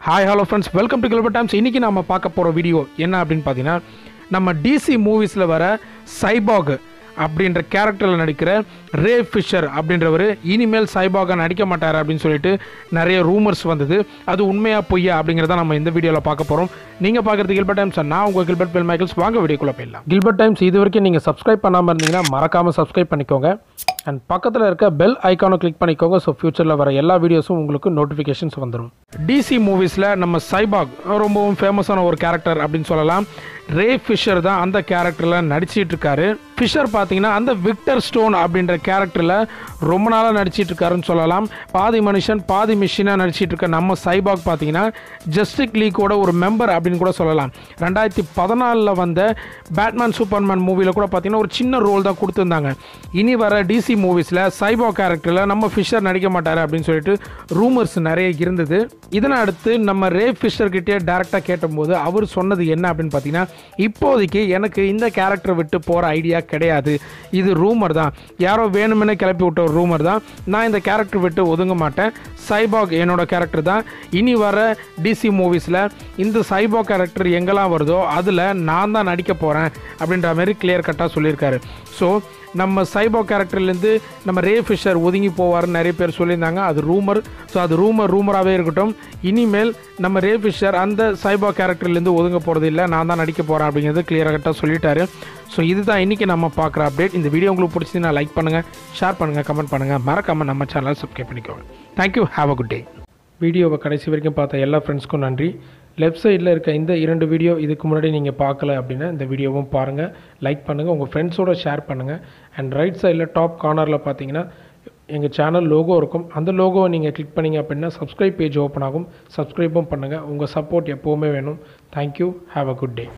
hi hello friends welcome to Glober Times இன்றைக்கி நம்ம பார்க்க போகிற வீடியோ என்ன அப்படின்னு பார்த்தீங்கன்னா நம்ம டிசி மூவிஸில் வர சைபாக் அப்படின்ற கேரக்டரில் நடிக்கிற ரே ஃபிஷர் அப்படின்றவர் இனிமேல் சைபாகா நடிக்க மாட்டார் அப்படின்னு சொல்லிட்டு நிறைய ரூமர்ஸ் வந்தது அது உண்மையா பொய்யா அப்படிங்கிறத நம்ம இந்த வீடியோவில் பார்க்க போகிறோம் நீங்கள் பார்க்குறது கில்பர்ட் டைம்ஸ் நான் உங்கள் கில்பர்ட் பெல் மைக்கேல்ஸ் வாங்க வீடியோக்குள்ளே போயிடலாம் கில்பர்ட் டைம்ஸ் இது வரைக்கும் நீங்கள் சப்ஸ்கிரைப் பண்ணாமல் இருந்தீங்கன்னா மறக்காமல் சப்ஸ்கிரைப் பண்ணிக்கோங்க அண்ட் பக்கத்தில் இருக்க பெல் ஐக்கானை கிளிக் பண்ணிக்கோங்க ஸோ ஃபியூச்சரில் வர எல்லா வீடியோஸும் உங்களுக்கு நோட்டிஃபிகேஷன்ஸ் வந்துடும் டிசி மூவிஸில் நம்ம சைபாக் ரொம்பவும் ஃபேமஸான ஒரு கேரக்டர் அப்படின்னு சொல்லலாம் ரே ஃபிஷர் தான் அந்த கேரக்டரில் நடிச்சிட்டு இருக்காரு ஃபிஷர் பார்த்தீங்கன்னா அந்த விக்டர் ஸ்டோன் அப்படின்ற கேரக்டரில் ரொம்ப நாளாக நடிச்சிட்டு இருக்காருன்னு சொல்லலாம் பாதி மனுஷன் பாதி மிஷினாக நடிச்சிட்டு இருக்க நம்ம சைபாக் பார்த்தீங்கன்னா ஜஸ்டிக் லீக்கோட ஒரு மெம்பர் அப்படின்னு கூட சொல்லலாம் ரெண்டாயிரத்தி பதினாலில் வந்த பேட்மேன் சூப்பர்மேன் மூவியில் கூட பார்த்தீங்கன்னா ஒரு சின்ன ரோல் தான் கொடுத்துருந்தாங்க இனி வர டிசி மூவிஸில் சைபாக் கேரக்டரில் நம்ம ஃபிஷர் நடிக்க மாட்டார் அப்படின்னு சொல்லிட்டு ரூமர்ஸ் நிறைய இருந்தது இதனை அடுத்து நம்ம ரே ஃபிஷர் கிட்டே டேரெக்டாக கேட்டபோது அவர் சொன்னது என்ன அப்படின்னு பார்த்தீங்கன்னா இப்போதைக்கு எனக்கு இந்த கேரக்டரை விட்டு போகிற ஐடியா கிடையாது இது ரூமர் தான் யாரோ வேணுமென்னு கிளப்பி விட்ட ஒரு ரூமர் தான் நான் இந்த கேரக்டர் விட்டு ஒதுங்க மாட்டேன் சைபாக் என்னோட கேரக்டர் தான் இனி வர டிசி மூவிஸில் இந்த சைபாக் கேரக்டர் எங்கெல்லாம் வருதோ அதில் நான் தான் நடிக்க போகிறேன் அப்படின்ற மாதிரி கிளியர் கட்டாக சொல்லியிருக்காரு ஸோ நம்ம சைபோ கேரக்டர்லேருந்து நம்ம ரே ஃபிஷர் ஒதுங்கி போவார்னு நிறைய பேர் சொல்லியிருந்தாங்க அது ரூமர் ஸோ அது ரூமர் ரூமராகவே இருக்கட்டும் இனிமேல் நம்ம ரே ஃபிஷர் அந்த சைபோ கேரக்டர்லேருந்து ஒதுங்க போகிறது இல்லை நான் தான் நடிக்க போகிறேன் அப்படிங்கிறது கிளியராக கட்டாக சொல்லிட்டாரு ஸோ இதுதான் இன்றைக்கி நம்ம பார்க்குற அப்டேட் இந்த வீடியோ உங்களுக்கு பிடிச்சதுன்னா லைக் பண்ணுங்கள் ஷேர் பண்ணுங்கள் கமெண்ட் பண்ணுங்கள் மறக்காமல் நம்ம சேனலை சப்ஸ்கிரைப் பண்ணிக்கோங்க thank you have a good day வீடியோவை கடைசி வரைக்கும் பார்த்த எல்லா ஃப்ரெண்ட்ஸ்க்கும் நன்றி லெஃப்ட் சைடில் இருக்க இந்த இரண்டு வீடியோ இதுக்கு முன்னாடி நீங்கள் பார்க்கல அப்படின்னா இந்த வீடியோவும் பாருங்கள் லைக் பண்ணுங்கள் உங்கள் ஃப்ரெண்ட்ஸோட ஷேர் பண்ணுங்கள் அண்ட் ரைட் சைடில் டாப் கார்னரில் பார்த்தீங்கன்னா எங்கள் சேனல் லோகோ இருக்கும் அந்த லோகோவை நீங்கள் கிளிக் பண்ணீங்க அப்படின்னா சப்ஸ்கிரைப் பேஜ் ஓப்பன் ஆகும் சப்ஸ்கிரைப்பும் பண்ணுங்கள் உங்கள் சப்போர்ட் எப்போவுமே வேணும் thank you have a good day